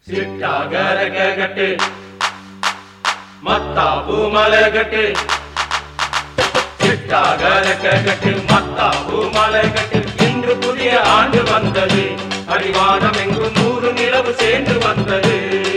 சிட்டாகரக கட்டு மத்தாப்பு மலை கட்டு சிட்டாகரக கட்டு மத்தாப்பு மலை கட்டு இன்று புதிய ஆண்டு வந்தது அடிவானம் எங்கும் நூறு நிலவு சேர்ந்து வந்தது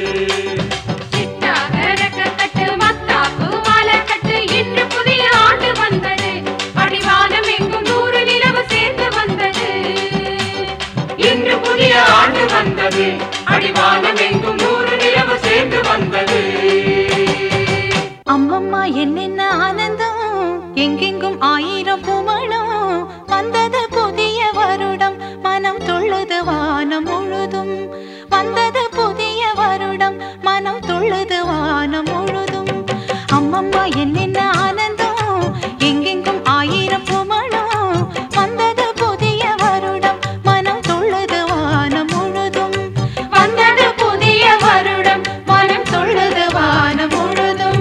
சிட்டாகரக்கட்டு மத்தாப்பு மாலைக்கட்டு இன்று புதிய ஆண்டு வந்தது அடிவானம் எங்கும் நூறு நிலவு சேர்ந்து வந்தது இன்று புதிய ஆண்டு வந்தது அடிவானம் எங்கும் நூறு நிலவு சேர்ந்து வந்தது அம்மம்மா என்னென்ன ஆனந்தம் எங்கெங்கும் ஆயிரம் பூமணம் வந்தது புதிய வருடம் மனம் துள்ளுது வானம் முழுதும் வந்தது புதிய வருடம் மனம் துள்ளுது வானம் முழுதும் அம்மம்மா என்னென்ன ஆனந்தம் எங்கெங்கும் ஆயிரம் பூமணம் வந்தது புதிய வருடம் மனம் துள்ளுது வானம் முழுதும் வந்தது புதிய வருடம் மனம் துள்ளுது வானம் முழுதும்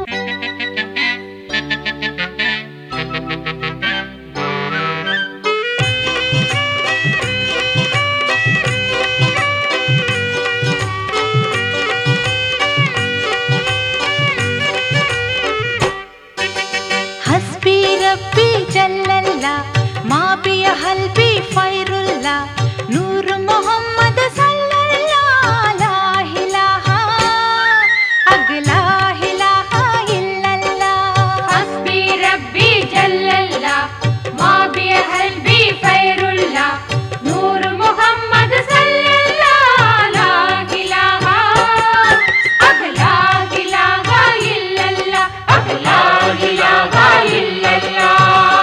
حسبي ربي جل الله ما بي قلبي خير الله نور محمد صلى الله لا إله أغلا إله إلا الله حسبي ربي جل الله ما بي قلبي خير الله نور محمد صلى الله لا إله أغلا إله إلا الله أغلا إله إلا الله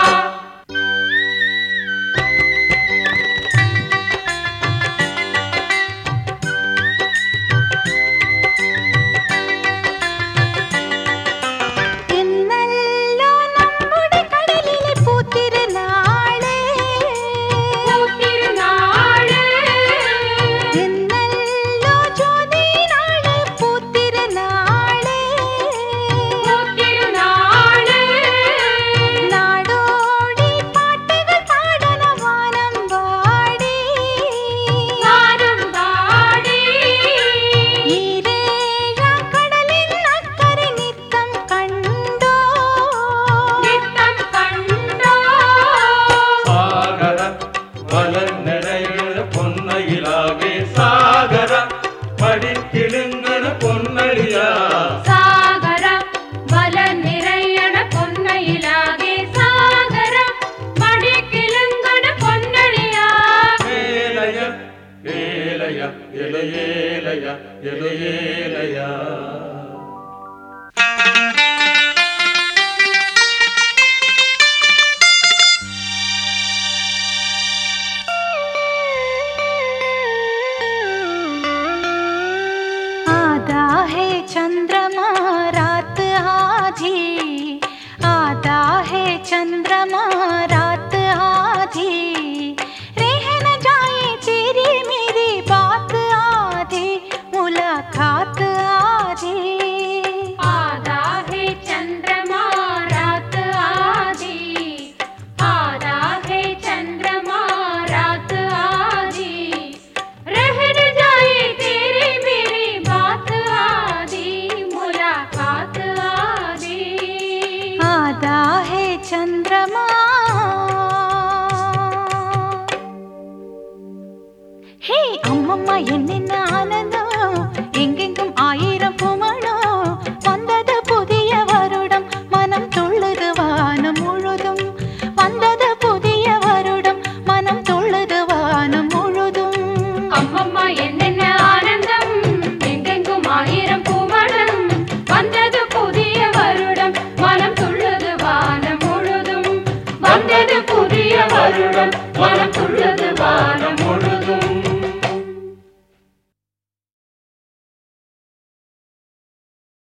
എന്നല്ലോ നമ്മുടെ കടലിലെ പൂത്തിരുന്നാളേ പൂത്തിരുന്നാള് എന്നല്ലോ ജ്യോതിനാള് പൂത്തിരുന്നാളേ പൂത്തിരുന്നാള് നാടോടി പാട്ടുകൾ പാടണ വാനം പാടി ഗാനം പാടി ഈരേഴാം കടലിൻ അക്കരെ നിത്തം കണ്ടോ നിത്തം കണ്ടോ சாகர மலர் நிறைய பொன்னையிலாகே சாகர படிக்கிழுங்கன பொன்னழியா സാഗര വല നിറയണ പൊന്നയിലാകെ സാഗര മടിക്കിലുങ്കണ പൊന്നണിയാ ஏலைய ஏலைய இலையேலைய இலையேலையா आधा है चंद्रमा रात आधी आधा है चंद्रमा रात आधी रह न जाए तेरी मेरी बात आधी मुलाकात आधी आधा है चंद्रमा रात आधी आधा है चंद्रमा रात आधी रह न जाए तेरी मेरी बात आधी मुलाकात आधी आधा है चंद्रमा ஹே அம்மம்மா என்னென்ன